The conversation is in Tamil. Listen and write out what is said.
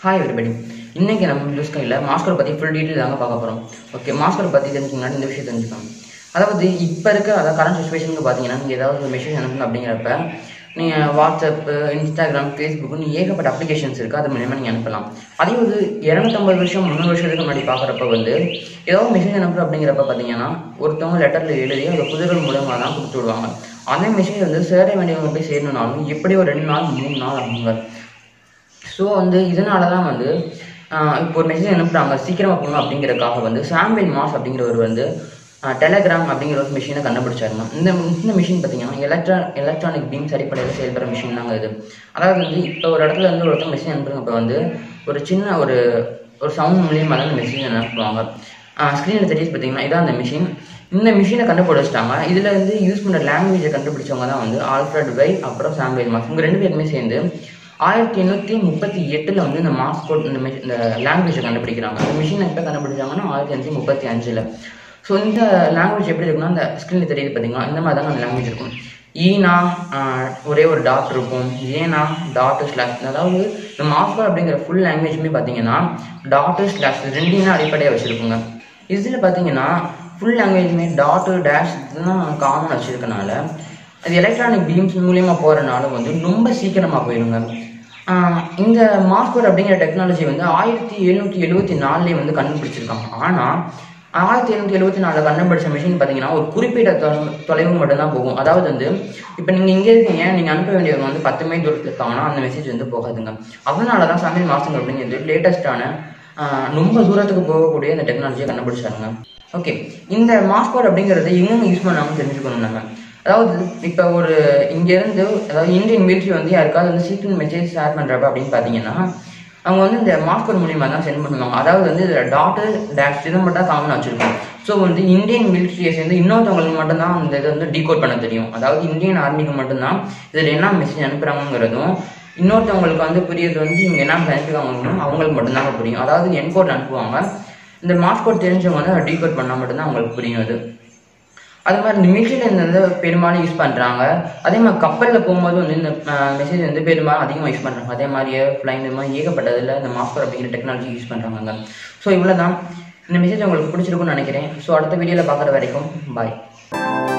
ஹாய் everybody இன்னைக்கு நம்ம ப்ளூ ஸ்கையில் மாஸ்கர் பற்றி ஃபுல் டீட்டெயில் தாங்க பார்க்க போகிறோம் ஓகே மாஸ்கர் பற்றி தெரிஞ்சுக்க முன்னாடி இந்த விஷயம் தெரிஞ்சுக்கணும் அதாவது இப்போ இருக்க அதாவது கரண்ட் சுச்சுவேஷனுக்கு பார்த்தீங்கன்னா நீங்கள் ஏதாவது ஒரு மெசேஜ் அனுப்பணும் அப்படிங்கிறப்ப நீங்கள் வாட்ஸ்அப்பு இன்ஸ்டாகிராம் ஃபேஸ்புக்குன்னு ஏகப்பட்ட அப்ளிகேஷன்ஸ் இருக்குது அது மூலியமாக நீங்கள் அனுப்பலாம் அதே ஒரு இரநூத்தம்பது வருஷம் முந்நூறு வருஷத்துக்கு முன்னாடி பார்க்குறப்ப வந்து ஏதாவது மெசேஜ் அனுப்புறோம் அப்படிங்கிறப்ப பார்த்தீங்கன்னா ஒருத்தவங்க லெட்டரில் எழுதி அந்த புதிர்கள் மூலமாக தான் கொடுத்து விடுவாங்க அந்த மெசேஜ் வந்து சேர வேண்டியவங்க போய் சேரணுனாலும் எப்படி ஒரு ரெண்டு நாள் மூணு நாள் அப்படிங்க ஸோ வந்து இதனால தான் வந்து ஆஹ் இப்போ ஒரு மெசேஜ் அனுப்புகிறாங்க சீக்கிரமாக போகணும் அப்படிங்கிறதுக்காக வந்து சாம்பிள் மாஸ் அப்படிங்கிறவர் வந்து டெலகிராம் அப்படிங்கிற ஒரு மிஷினை கண்டுபிடிச்சாருங்க இந்த இந்த மிஷின் பார்த்தீங்கன்னா எலக்ட்ரா எலக்ட்ரானிக் பீம்ஸ் அடிப்படையில் செயல்படுற மிஷின் தாங்க இது அதாவது வந்து இப்போ ஒரு இடத்துல இருந்து ஒருத்தர் மெசேஜ் அனுப்புறப்ப வந்து ஒரு சின்ன ஒரு ஒரு சவுண்ட் மூலியமாக தான் அந்த மெசேஜ் அனுப்புவாங்க ஸ்க்ரீனில் தெரியுது பார்த்தீங்கன்னா இதான் அந்த மிஷின் இந்த மிஷினை கண்டுபிடிச்சிட்டாங்க இதில் வந்து யூஸ் பண்ணுற லாங்குவேஜை கண்டுபிடிச்சவங்க தான் வந்து ஆல்ஃப்ரட் வை அப்புறம் சாம்பிள் மாஸ் இவங்க ரெண்டு பேருமே சேர்ந்து ஆயிரத்தி எண்ணூற்றி முப்பத்தி எட்டில் வந்து இந்த மாஸ்கோட் இந்த மிஷ் இந்த லாங்குவேஜை கண்டுபிடிக்கிறாங்க அந்த மிஷினை எப்போ கண்டுபிடிச்சாங்கன்னா ஆயிரத்தி எண்ணூற்றி முப்பத்தி அஞ்சில் ஸோ இந்த லாங்குவேஜ் எப்படி இருக்குன்னா அந்த ஸ்க்ரீனில் தெரியுது பார்த்தீங்களா இந்த மாதிரி தாங்க அந்த லாங்குவேஜ் இருக்கும் ஈனா ஆஹ், ஒரே ஒரு டாட் இருக்கும் ஏனா டாட்டு ஸ்லாஷ் அதாவது இந்த மாஸ்கோ அப்படிங்கிற ஃபுல் லாங்குவேஜுமே பார்த்தீங்கன்னா டாட்டு ஸ்லாஷ் ரெண்டையும் அடிப்படையாக வச்சுருக்குங்க இதில் பார்த்தீங்கன்னா ஃபுல் லாங்குவேஜுமே டாட்டு டேஷ் இதெல்லாம் காமன் வச்சுருக்கனால அது எலக்ட்ரானிக் பீம்ஸ் மூலியமாக போகிறனால வந்து ரொம்ப சீக்கிரமாக போயிடுங்க ஆஹ் இந்த மாஸ்கோட் அப்படிங்கிற டெக்னாலஜி வந்து ஆயிரத்தி எழுநூற்றி எழுபத்தி நாலுலேயே வந்து கண்டுபிடிச்சிருக்காங்க ஆனால் ஆயிரத்தி எழுநூற்றி எழுபத்தி நாலில் கண்டுபிடிச்ச மிஷின் பார்த்தீங்கன்னா ஒரு குறிப்பிட்ட தொ- தொலைவு மட்டும்தான் போகும் அதாவது வந்து இப்போ நீங்கள் இங்கே இருக்கீங்க நீங்கள் அனுப்ப வேண்டியவங்க வந்து பத்து மைல் தூரத்தில் இருக்காங்கன்னா அந்த மெசேஜ் வந்து போகாதுங்க அதனால தான் சமையல் மாசங்கள் அப்படிங்கிறது லேட்டஸ்டான ரொம்ப தூரத்துக்கு போகக்கூடிய இந்த டெக்னாலஜியை கண்டுபிடிச்சாங்க ஓகே இந்த மாஸ்கோட் அப்படிங்கிறது எங்கெங்க யூஸ் பண்ணாமல் தெரிஞ்சுக்கணும் நம்ம அதாவது இப்போ ஒரு இங்கேருந்து அதாவது இந்தியன் மிலிட்ரி வந்து யாருக்காவது வந்து சீக்ரெட் மெசேஜ் ஷேர் பண்ணுறப்ப அப்படின்னு பார்த்தீங்கன்னா அவங்க வந்து இந்த மாஸ்கோட் மூலியமாக தான் சென்ட் பண்ணுவாங்க அதாவது வந்து இதில் டாட்டு டேஷ் இதை மட்டும் தான் காமனாக வச்சுருக்கோம் ஸோ வந்து இந்தியன் மிலிட்ரியை சேர்ந்து இன்னொருத்தவங்களுக்கு மட்டும்தான் அந்த இதை வந்து டீகோட் பண்ண தெரியும் அதாவது இந்தியன் ஆர்மிக்கு மட்டும்தான் இதில் என்ன மெசேஜ் அனுப்புகிறாங்கிறதும் இன்னொருத்தவங்களுக்கு வந்து புரியுது வந்து இவங்க என்ன அனுப்பிடுவாங்கன்னு அவங்களுக்கு மட்டும்தாங்க புரியும் அதாவது என்கோட் அனுப்புவாங்க இந்த மாஸ்கோட் தெரிஞ்சவங்க வந்து அதை டீகோட் பண்ணால் மட்டும்தான் அவங்களுக்கு புரியும் அது அது மாதிரி இந்த மிஷின் வந்து பெரும்பாலும் யூஸ் பண்ணுறாங்க அதே மாதிரி கப்பலில் போகும்போது வந்து இந்த மெசேஜ் வந்து பெரும்பாலும் அதிகமாக யூஸ் பண்ணுறாங்க அதே மாதிரியே ஃப்ளைன் இந்த மாதிரி ஏகப்பட்டதில் இந்த மாஸ்கர் அப்படிங்கிற டெக்னாலஜி யூஸ் பண்ணுறாங்க ஸோ இவ்வளோ தான் இந்த மெசேஜ் உங்களுக்கு பிடிச்சிருக்கும்னு நினைக்கிறேன் ஸோ அடுத்த வீடியோவில் பார்க்குற வரைக்கும் பாய்